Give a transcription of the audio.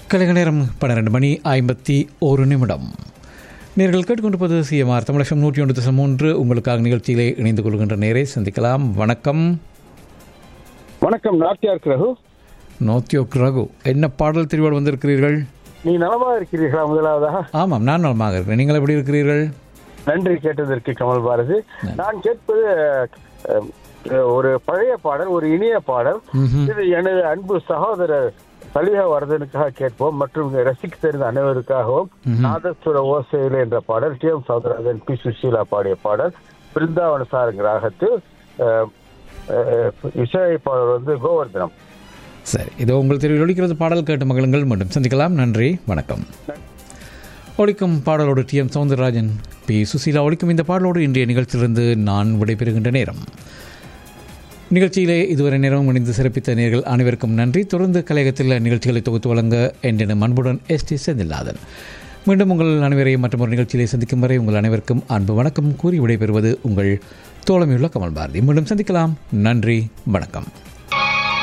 கலைக நேரம் பன்னிரண்டு மணி ஐம்பத்தி ஒரு நிமிடம் நேர்கள் கேட்டுக்கொண்டிருப்பது சிஎம்ஆர் தமிழகம் நூற்றி ஒன்று தசம் மூன்று உங்களுக்காக நிகழ்ச்சியிலே இணைந்து கொள்கின்ற நேரை சந்திக்கலாம் வணக்கம் வணக்கம் நாட்டியார் ரகு நோத்தியோக் ரகு என்ன பாடல் தெரிவோடு வந்திருக்கிறீர்கள் நீ நலமாக இருக்கிறீர்களா முதலாவதாக ஆமாம் நான் நலமாக இருக்கிறேன் நீங்கள் எப்படி இருக்கிறீர்கள் நன்றி கேட்டதற்கு கமல் பாரதி நான் கேட்பது அஹ், ஒரு பழைய பாடல் ஒரு இனிய பாடல் ம்ஹும். இது எனது அன்பு சகோதரர் சலிஹா வர்தனுக்காக கேட்போம் மற்றும் ரசிக்க தெரிந்த அனைவருக்காகவும் நாதஸ்வர ஓசையில் என்ற பாடல் T M Soundararajan P Susheela பாடிய பாடல் பிருந்தாவன சாருங்க ராகத்தில் அஹ், அஹ், இசையமைப்பாளர் வந்து கோவர்தனம் சரி இதோ உங்கள் தெரிவில் ஒழிக்கிறது பாடல் கேட்டு மகளுங்கள் மீண்டும் சந்திக்கலாம் நன்றி வணக்கம் ஒழிக்கும் பாடலோடு T M Soundararajan P Susheela ஒழிக்கும் இந்த பாடலோடு இன்றைய நிகழ்ச்சியிலிருந்து நான் விடைபெறுகின்ற நேரம் நிகழ்ச்சியிலே இதுவரை நேரம் இணைந்து சிறப்பித்த நேர்கள் அனைவருக்கும் நன்றி தொடர்ந்து கலையகத்தில் நிகழ்ச்சிகளை தொகுத்து வழங்க என்றெனும் அன்புடன் எஸ் டி செந்தில்நாதன் மீண்டும் உங்கள் அனைவரையும் மற்றொரு நிகழ்ச்சியிலே சந்திக்கும் வரை உங்கள் அனைவருக்கும் அன்பு வணக்கம் கூறி விடைபெறுவது உங்கள் தோழமையுள்ள கமல் பாரதி மீண்டும் சந்திக்கலாம் நன்றி வணக்கம்